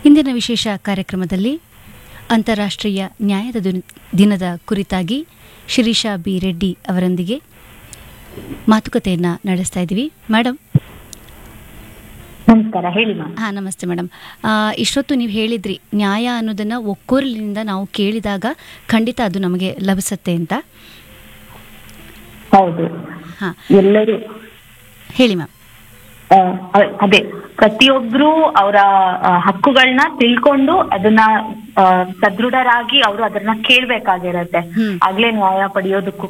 ಇಂದಿನ ವಿಶೇಷ ಕಾರ್ಯಕ್ರಮದಲ್ಲಿ ಅಂತಾರಾಷ್ಟ್ರೀಯ ನ್ಯಾಯದ ದಿನ- ದಿನದ ಕುರಿತಾಗಿ ಶಿರೀಷಾ ಬಿ ರೆಡ್ಡಿ ಅವರೊಂದಿಗೆ ಮಾತುಕತೆಯನ್ನು ನಡೆಸ್ತಾ ಇದ್ದೀವಿ ಮೇಡಮ್ ನಮಸ್ಕಾರ ಹೇಳಿ ಮ್ಯಾಮ್ ಹಾಂ ನಮಸ್ತೆ ಮೇಡಮ್ ಇಷ್ಟೊತ್ತು ನೀವು ಹೇಳಿದ್ರಿ ನ್ಯಾಯ ಅನ್ನೋದನ್ನು ಒಕ್ಕೊರಲಿನಿಂದ ನಾವು ಕೇಳಿದಾಗ ಖಂಡಿತ ಅದು ನಮಗೆ ಲಭಿಸುತ್ತೆ ಅಂತ ಹೌದು ಹಾಂ ಎಲ್ಲರೂ ಹೇಳಿ ಮ್ಯಾಮ್ ಆ, ಅ- ಅದೇ ಪ್ರತಿಯೊಬ್ರು ಅವರ ಹಕ್ಕುಗಳನ್ನ ತಿಳ್ಕೊಂಡು ಅದನ್ನ ಆ, ಸದೃಢರಾಗಿ ಅವರು ಅದನ್ನ ಕೇಳ್ಬೇಕಾಗಿರತ್ತೆ ಹ್ಮ್. ಆಗ್ಲೇ ನ್ಯಾಯ ಪಡೆಯೋದಕ್ಕೂ